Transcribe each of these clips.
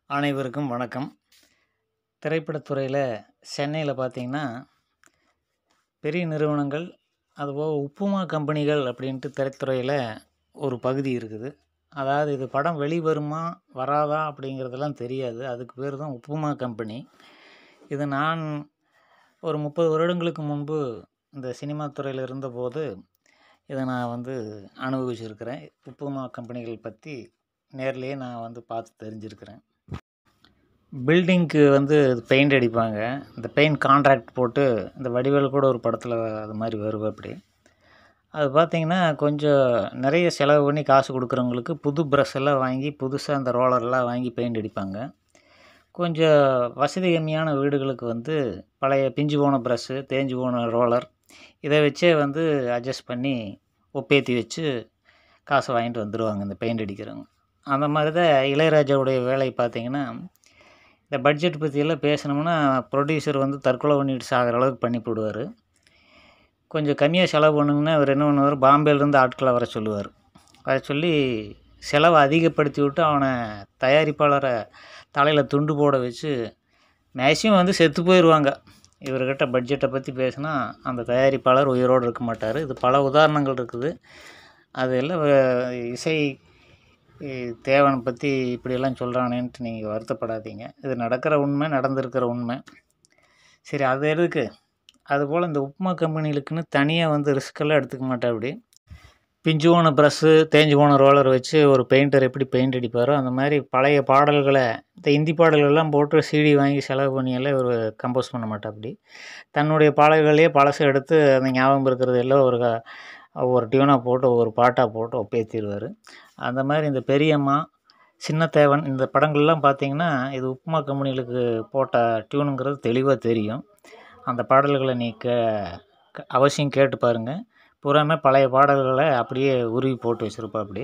அனைவருக்கும் வணக்கம் திரைப்படத்துறையில் சென்னையில் பார்த்தீங்கன்னா பெரிய நிறுவனங்கள் அதுபோக உப்புமா கம்பெனிகள் அப்படின்ட்டு திரைத்துறையில் ஒரு பகுதி இருக்குது அதாவது இது படம் வெளிவருமா வராதா அப்படிங்கிறதெல்லாம் தெரியாது அதுக்கு பேர் தான் உப்புமா கம்பெனி இது நான் ஒரு முப்பது வருடங்களுக்கு முன்பு இந்த சினிமா துறையில் இருந்தபோது இதை நான் வந்து அனுபவிச்சிருக்கிறேன் உப்புமா கம்பெனிகள் பற்றி நேர்லேயே நான் வந்து பார்த்து தெரிஞ்சிருக்கிறேன் பில்டிங்க்கு வந்து பெயிண்ட் அடிப்பாங்க இந்த பெயிண்ட் கான்ட்ராக்ட் போட்டு இந்த வடிவேல் கூட ஒரு படத்தில் அது மாதிரி வருவா அப்படி அது பார்த்திங்கன்னா கொஞ்சம் நிறைய செலவு பண்ணி காசு கொடுக்குறவங்களுக்கு புது ப்ரஷ் எல்லாம் வாங்கி புதுசாக அந்த ரோலர்லாம் வாங்கி பெயிண்ட் அடிப்பாங்க கொஞ்சம் வசதி கம்மியான வீடுகளுக்கு வந்து பழைய பிஞ்சு போன ப்ரஷ்ஷு தேஞ்சு போன ரோலர் இதை வச்சே வந்து அட்ஜஸ்ட் பண்ணி ஒப்பேற்றி வச்சு காசை வாங்கிட்டு வந்துடுவாங்க இந்த பெயிண்ட் அடிக்கிறவங்க அந்த மாதிரி தான் இளையராஜாவுடைய வேலை பார்த்திங்கன்னா இந்த பட்ஜெட் பற்றியெல்லாம் பேசினோம்னா ப்ரொடியூசர் வந்து தற்கொலை பண்ணிட்டு சாகிற அளவுக்கு பண்ணி போடுவார் கொஞ்சம் கம்மியாக செலவு பண்ணுங்கன்னா அவர் என்ன பண்ணுவார் பாம்பேலேருந்து ஆட்களை வர சொல்லுவார் வர சொல்லி செலவை அதிகப்படுத்தி விட்டு அவனை தயாரிப்பாளரை தலையில் துண்டு போட வச்சு மேக்ஸிமம் வந்து செத்து போயிடுவாங்க இவர்கிட்ட பட்ஜெட்டை பற்றி பேசினா அந்த தயாரிப்பாளர் உயிரோடு இருக்க மாட்டார் இது பல உதாரணங்கள் இருக்குது அது எல்லாம் வ- இசை இ- தேவனை பற்றி இப்படியெல்லாம் சொல்கிறானேன்ட்டு நீங்கள் வருத்தப்படாதீங்க இது நடக்கிற உண்மை நடந்திருக்கிற உண்மை சரி அது எதுக்கு அதுபோல் இந்த உப்புமா கம்பெனிகளுக்குன்னு தனியாக வந்து ரிஸ்க்கெல்லாம் எடுத்துக்க மாட்டா அப்படி பிஞ்சு போன ப்ரஷ்ஷு தேஞ்சு போன ரோலர் வச்சு ஒரு பெயிண்டர் எப்படி பெயிண்ட் அடிப்பாரோ அந்த மாதிரி பழைய பாடல்களை இந்த ஹிந்தி பாடல்கள்லாம் போட்டு சிடி வாங்கி செலவு பண்ணியெல்லாம் இவர் கம்போஸ் பண்ண மாட்டா அப்படி தன்னுடைய பாடல்களையே பழசை எடுத்து அந்த ஞாபகம் இருக்கிறது எல்லாம் ஒரு க- ஒவ்வொரு டியூனாக போட்டு ஒவ்வொரு பாட்டாக போட்டு ஒப்பேற்றிடுவார் அந்த மாதிரி இந்த பெரியம்மா சின்னத்தேவன் இந்த படங்கள்லாம் பார்த்தீங்கன்னா இது உப்புமா கம்பெனிகளுக்கு போட்ட டியூனுங்கிறது தெளிவாக தெரியும் அந்த பாடல்களை நீ கே க- அவசியம் கேட்டு பாருங்கள் பூராமே பழைய பாடல்களை அப்படியே உருவி போட்டு வச்சுருப்பா அப்படி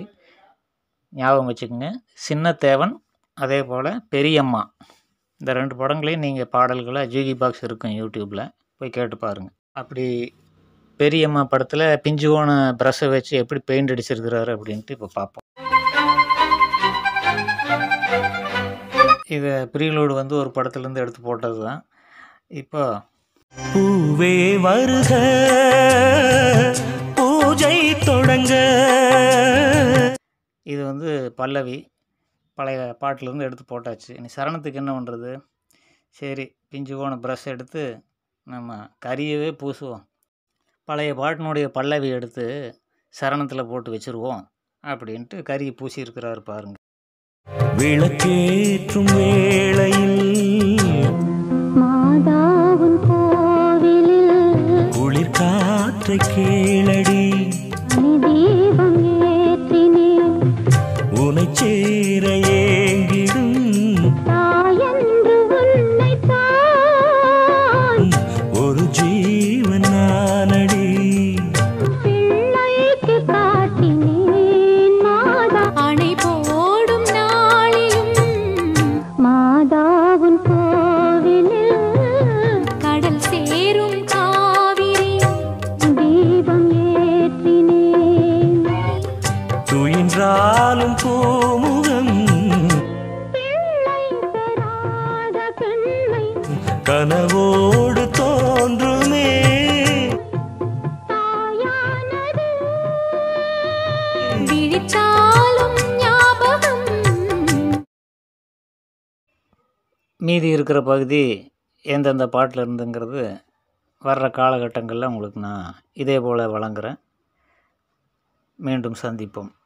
ஞாபகம் வச்சுக்கோங்க சின்னத்தேவன் அதே போல் பெரியம்மா இந்த ரெண்டு படங்களையும் நீங்கள் பாடல்களை ஜிகி பாக்ஸ் இருக்கும் யூடியூப்பில் போய் கேட்டு பாருங்கள் அப்படி பெரியம்மா படத்தில் பிஞ்சு போன ப்ரஷ்ஷை வச்சு எப்படி பெயிண்ட் அடிச்சிருக்கிறாரு அப்படின்ட்டு இப்போ பார்ப்போம் இதை ப்ரீலோடு வந்து ஒரு படத்துலேருந்து எடுத்து போட்டது தான் இப்போ பூவே வருக பூஜை தொடங்க இது வந்து பல்லவி பழைய பாட்டிலேருந்து எடுத்து போட்டாச்சு இனி சரணத்துக்கு என்ன பண்ணுறது சரி பிஞ்சு போன ப்ரஷ் எடுத்து நம்ம கரியவே பூசுவோம் பழைய பாட்டினுடைய பல்லவி எடுத்து சரணத்தில் போட்டு வச்சுருவோம் அப்படின்ட்டு கரியை பூசியிருக்கிறாரு பாருங்க விளக்கேற்றும் வேளையில் மாதாவின் கோவிலில் குளிர் காற்றை கேளடி மணி தீபம் ஏற்றினேன் உனை சேர ஏங்கிடும் தாயன்று உன்னை தான் ஒரு ஜீவன் நானடி பிள்ளைக்கு காட்டினேன் மாதா அணை போடும் நாளிலும் மாதாவின் கோவிலில் கடல் சேரும் காவிரி தீபம் ஏற்றினேன் துயின்றாலும் பூமுகம் பிள்ளை பெறாத பெண்மை கனவோடு தோன்றுமே தாயானது விழிச்சாலும் ஞாபகம் மீதி இருக்கிற பகுதி எந்தெந்த பாட்டில் இருந்துங்கிறது வர்ற காலகட்டங்களில் உங்களுக்கு நான் இதே போல் வழங்குறேன் மீண்டும் சந்திப்போம்